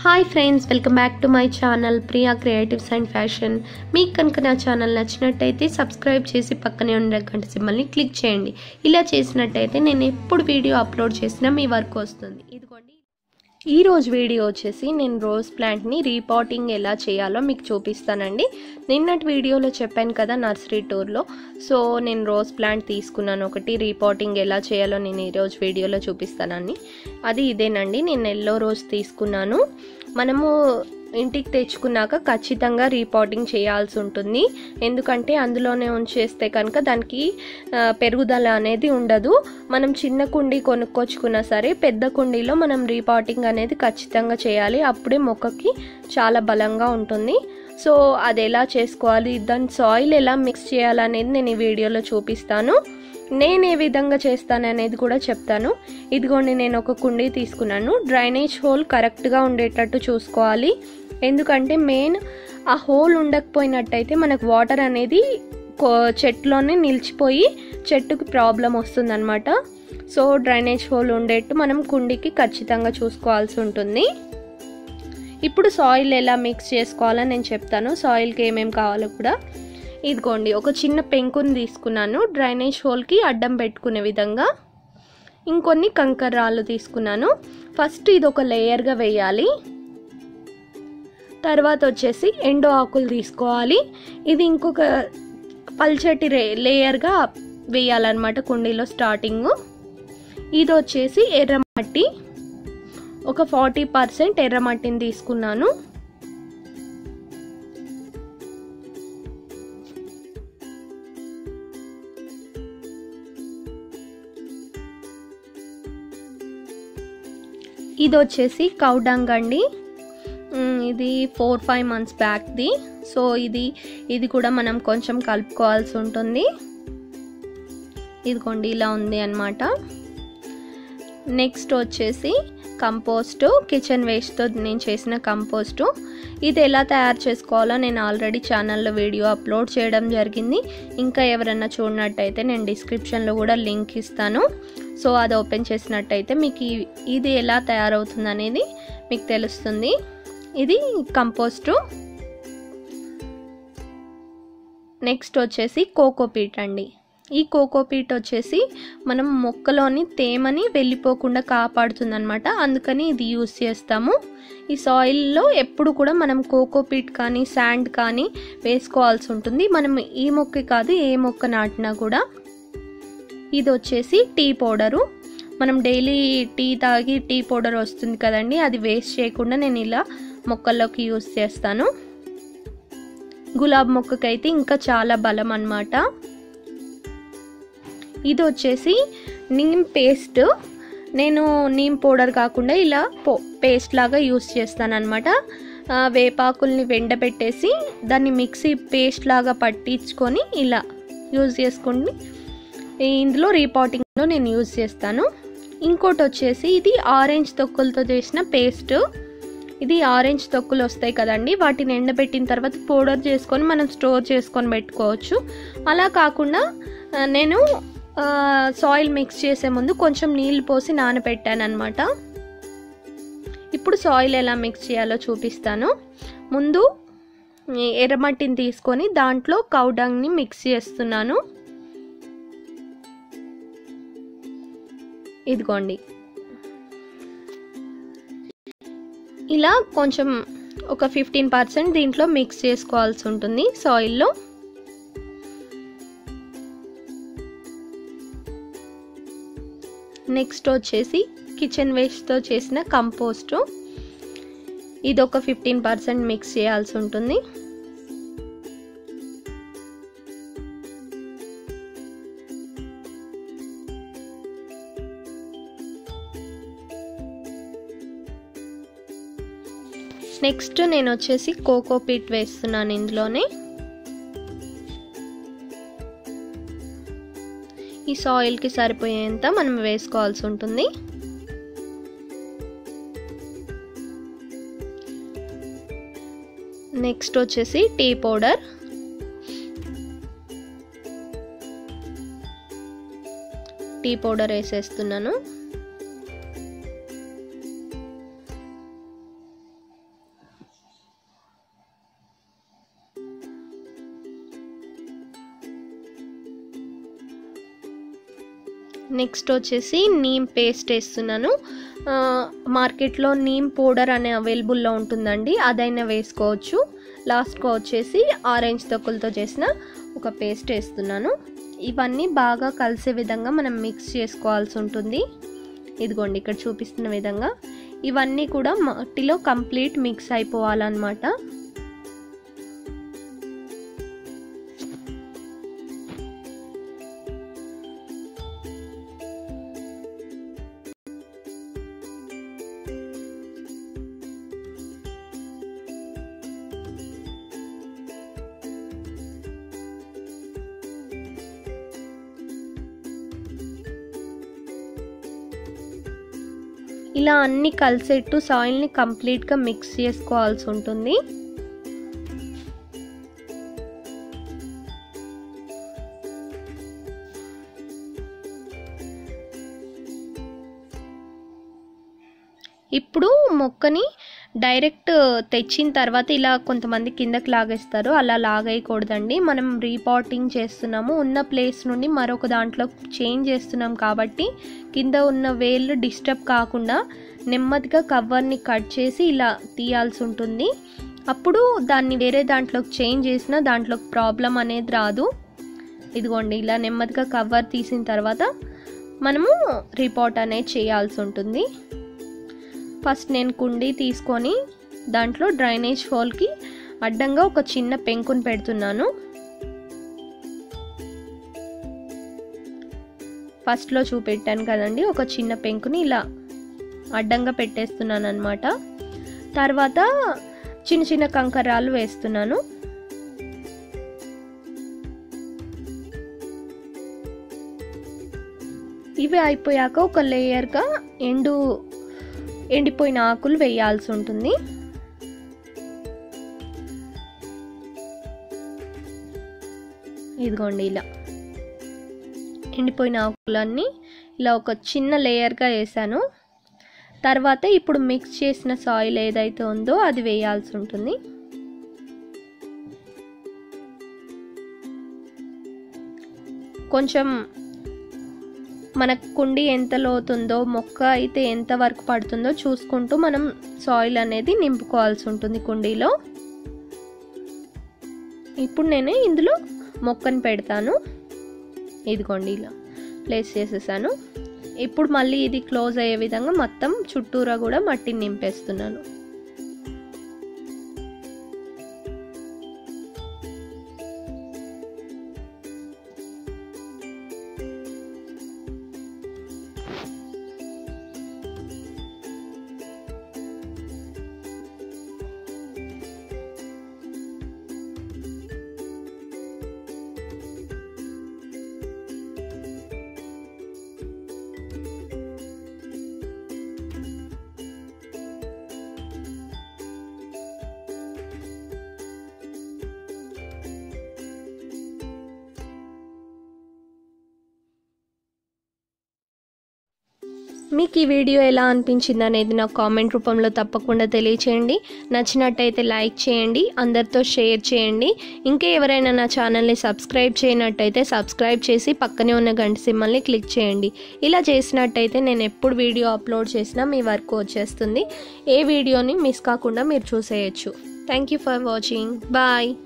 hi friends welcome back to my channel Priya creatives and fashion మీకు కనుక నా channel నచ్చినట్టయితే సబ్స్క్రైబ్ చేసి పక్కనే ఉన్న గంట సింబల్ని క్లిక్ చేయండి ఇలా చేసినట్టయితే నేను ఎప్పుడు వీడియో అప్లోడ్ చేసినా మీ వరకు వస్తుంది ఇదిగోండి ఈ రోజు వీడియో వచ్చేసి నేను రోజ్ ప్లాంట్ని రీపాటింగ్ ఎలా చేయాలో మీకు చూపిస్తానండి నిన్నటి వీడియోలో చెప్పాను కదా నర్సరీ టూర్లో సో నేను రోజ్ ప్లాంట్ తీసుకున్నాను ఒకటి రీపాటింగ్ ఎలా చేయాలో నేను ఈరోజు వీడియోలో చూపిస్తానని అది ఇదేనండి నేను ఎల్లో రోజ్ తీసుకున్నాను మనము ఇంటికి తెచ్చుకున్నాక ఖచ్చితంగా రీపాటింగ్ చేయాల్సి ఉంటుంది ఎందుకంటే అందులోనే ఉంచేస్తే కనుక దానికి ఆ, పెరుగుదల అనేది ఉండదు మనం చిన్న కుండీ కొనుక్కొచ్చుకున్నా సరే పెద్ద కుండీలో మనం రీపాటింగ్ అనేది ఖచ్చితంగా చేయాలి అప్పుడే మొక్కకి చాలా బలంగా ఉంటుంది సో అది ఎలా చేసుకోవాలి దాని సాయిల్ ఎలా మిక్స్ చేయాలనేది నేను ఈ వీడియోలో చూపిస్తాను నేను ఏ విధంగా చేస్తాను అనేది కూడా చెప్తాను ఇదిగోండి నేను ఒక కుండీ తీసుకున్నాను డ్రైనేజ్ హోల్ కరెక్ట్గా ఉండేటట్టు చూసుకోవాలి ఎందుకంటే మెయిన్ ఆ హోల్ ఉండకపోయినట్టయితే మనకు వాటర్ అనేది కో- చెట్లోనే నిలిచిపోయి చెట్టుకి ప్రాబ్లం వస్తుందన్నమాట సో డ్రైనేజ్ హోల్ ఉండేట్టు మనం కుండీకి ఖచ్చితంగా చూసుకోవాల్సి ఉంటుంది ఇప్పుడు సాయిల్ ఎలా మిక్స్ చేసుకోవాలో నేను చెప్తాను సాయిల్కి ఏమేమి కావాలో కూడా ఇదిగోండి ఒక చిన్న పెంకుని తీసుకున్నాను డ్రైనేజ్ హోల్కి అడ్డం పెట్టుకునే విధంగా ఇంకొన్ని కంకర రాళ్ళు తీసుకున్నాను ఫస్ట్ ఇది ఒక లేయర్గా వేయాలి తర్వాత వచ్చేసి ఎండు ఆకులు తీసుకోవాలి ఇది ఇంకొక పల్చటి రే లేయర్గా వేయాలన్నమాట కుండీలో స్టార్టింగ్ ఇది వచ్చేసి ఎర్రమట్టి ఒక ఫార్టీ పర్సెంట్ ఎర్రమట్టిని తీసుకున్నాను ఇది వచ్చేసి కౌడంగ్ అండి మ్, ఇది ఫోర్ ఫైవ్ మంత్స్ బ్యాక్ది సో ఇది ఇది కూడా మనం కొంచెం కలుపుకోవాల్సి ఉంటుంది ఇదిగోండి ఇలా ఉంది అనమాట నెక్స్ట్ వచ్చేసి కంపోస్టు కిచెన్ వేస్ట్తో నేను చేసిన కంపోస్టు ఇది ఎలా తయారు చేసుకోవాలో నేను ఆల్రెడీ ఛానల్లో వీడియో అప్లోడ్ చేయడం జరిగింది ఇంకా ఎవరైనా చూడనట్టయితే నేను డిస్క్రిప్షన్లో కూడా లింక్ ఇస్తాను సో అది ఓపెన్ చేసినట్టయితే మీకు ఈ- ఇది ఎలా తయారవుతుంది అనేది మీకు తెలుస్తుంది ఇది కంపోస్టు నెక్స్ట్ వచ్చేసి కోకోపీట్ అండి ఈ కోకోపీట్ వచ్చేసి మనం మొక్కలోని తేమని వెళ్ళిపోకుండా కాపాడుతుంది అనమాట అందుకని ఇది యూస్ చేస్తాము ఈ సాయిల్లో ఎప్పుడు కూడా మనం కోకోపీట్ కానీ శాండ్ కానీ వేసుకోవాల్సి ఉంటుంది మనం ఈ మొక్క కాదు ఏ మొక్క నాటినా కూడా ఇది వచ్చేసి టీ పౌడరు మనం డైలీ టీ తాగి టీ పౌడర్ వస్తుంది కదండి అది వేస్ట్ చేయకుండా నేను ఇలా మొక్కల్లోకి యూస్ చేస్తాను గులాబ్ మొక్కకైతే ఇంకా చాలా బలం అన్నమాట ఇది వచ్చేసి నీమ్ పేస్ట్ నేను నీమ్ పౌడర్ కాకుండా ఇలా పో పేస్ట్ లాగా యూస్ చేస్తాను అనమాట వేపాకుల్ని వెండబెట్టేసి దాన్ని మిక్సీ పేస్ట్ లాగా పట్టించుకొని ఇలా యూజ్ చేసుకొని ఇందులో రీపాటింగ్లో నేను యూజ్ చేస్తాను ఇంకోటి వచ్చేసి ఇది ఆరెంజ్ తొక్కులతో చేసిన పేస్ట్ ఇది ఆరెంజ్ తొక్కులు వస్తాయి కదండి వాటిని ఎండబెట్టిన తర్వాత పౌడర్ చేసుకొని మనం స్టోర్ చేసుకొని పెట్టుకోవచ్చు అలా కాకుండా ఆ, నేను సాయిల్ మిక్స్ చేసే ముందు కొంచెం నీళ్ళు పోసి నానబెట్టాను అనమాట ఇప్పుడు సాయిల్ ఎలా మిక్స్ చేయాలో చూపిస్తాను ముందు ఈ ఎర్రమట్టిని తీసుకొని దాంట్లో కౌడంగ్ని మిక్స్ చేస్తున్నాను ఇదిగోండి ఇలా కొంచెం ఒక ఫిఫ్టీన్ పర్సెంట్ దీంట్లో మిక్స్ చేసుకోవాల్సి ఉంటుంది సాయిల్లో నెక్స్ట్ వచ్చేసి కిచెన్ వేస్ట్తో చేసిన కంపోస్టు ఇది ఒక ఫిఫ్టీన్ పర్సెంట్ మిక్స్ చేయాల్సి ఉంటుంది నెక్స్ట్ నేను వచ్చేసి కోకో పీట్ వేస్తున్నాను ఇందులోనే ఈ సాయిల్కి సరిపోయేంత మనం వేసుకోవాల్సి ఉంటుంది నెక్స్ట్ వచ్చేసి టీ పౌడర్ టీ పౌడర్ వేసేస్తున్నాను నెక్స్ట్ వచ్చేసి నీమ్ పేస్ట్ వేస్తున్నాను ఆ, మార్కెట్లో నీమ్ పౌడర్ అనే అవైలబుల్లో ఉంటుందండి అదైనా వేసుకోవచ్చు లాస్ట్గా వచ్చేసి ఆరెంజ్ తొక్కులతో చేసిన ఒక పేస్ట్ వేస్తున్నాను ఇవన్నీ బాగా కలిసే విధంగా మనం మిక్స్ చేసుకోవాల్సి ఉంటుంది ఇదిగోండి ఇక్కడ చూపిస్తున్న విధంగా ఇవన్నీ కూడా మట్టిలో కంప్లీట్ మిక్స్ అయిపోవాలన్నమాట ఇలా అన్ని కలిసేట్టు సాయిల్ని కంప్లీట్గా మిక్స్ చేసుకోవాల్సి ఉంటుంది ఇప్పుడు మొక్కని డైరెక్ట్ తెచ్చిన తర్వాత ఇలా కొంతమంది కిందకి లాగేస్తారు అలా లాగేయకూడదండి మనం రీపాటింగ్ చేస్తున్నాము ఉన్న ప్లేస్ నుండి మరొక దాంట్లో చేంజ్ చేస్తున్నాం కాబట్టి కింద ఉన్న వేళ్ళు డిస్టర్బ్ కాకుండా నెమ్మదిగా కవర్ని కట్ చేసి ఇలా తీయాల్సి ఉంటుంది అప్పుడు దాన్ని వేరే దాంట్లోకి చేంజ్ చేసినా దాంట్లోకి ప్రాబ్లం అనేది రాదు ఇదిగోండి ఇలా నెమ్మదిగా కవర్ తీసిన తర్వాత మనము రిపోర్ట్ అనేది చేయాల్సి ఉంటుంది ఫస్ట్ నేను కుండీ తీసుకొని దాంట్లో డ్రైనేజ్ ఫోల్కి అడ్డంగా ఒక చిన్న పెంకుని పెడుతున్నాను ఫస్ట్లో చూపెట్టాను కదండి ఒక చిన్న పెంకుని ఇలా అడ్డంగా పెట్టేస్తున్నాను అనమాట తర్వాత చిన్న చిన్న కంకరాలు వేస్తున్నాను ఇవి అయిపోయాక ఒక లేయర్గా ఎండు ఎండిపోయిన ఆకులు వేయాల్సి ఉంటుంది ఇదిగోండి ఇలా ఎండిపోయిన ఆకులన్నీ ఇలా ఒక చిన్న లేయర్గా వేసాను తర్వాత ఇప్పుడు మిక్స్ చేసిన సాయిల్ ఏదైతే ఉందో అది వేయాల్సి ఉంటుంది కొంచెం మన కుండి ఎంత లోతుందో మొక్క అయితే ఎంత వరకు పడుతుందో చూసుకుంటూ మనం సాయిల్ అనేది నింపుకోవాల్సి ఉంటుంది కుండీలో ఇప్పుడు నేను ఇందులో మొక్కను పెడతాను ఇదిగోండి ఇలా ప్లేస్ చేసేసాను ఇప్పుడు మళ్ళీ ఇది క్లోజ్ అయ్యే విధంగా మొత్తం చుట్టూరా కూడా మట్టిని నింపేస్తున్నాను మీకు ఈ వీడియో ఎలా అనిపించింది అనేది నాకు కామెంట్ రూపంలో తప్పకుండా తెలియచేయండి నచ్చినట్టయితే లైక్ చేయండి అందరితో షేర్ చేయండి ఇంకా ఎవరైనా నా ఛానల్ని సబ్స్క్రైబ్ చేయనట్టయితే సబ్స్క్రైబ్ చేసి పక్కనే ఉన్న గంట సింబల్ని క్లిక్ చేయండి ఇలా చేసినట్టయితే నేను ఎప్పుడు వీడియో అప్లోడ్ చేసినా మీ వరకు వచ్చేస్తుంది ఏ వీడియోని మిస్ కాకుండా మీరు చూసేయచ్చు thank you for watching bye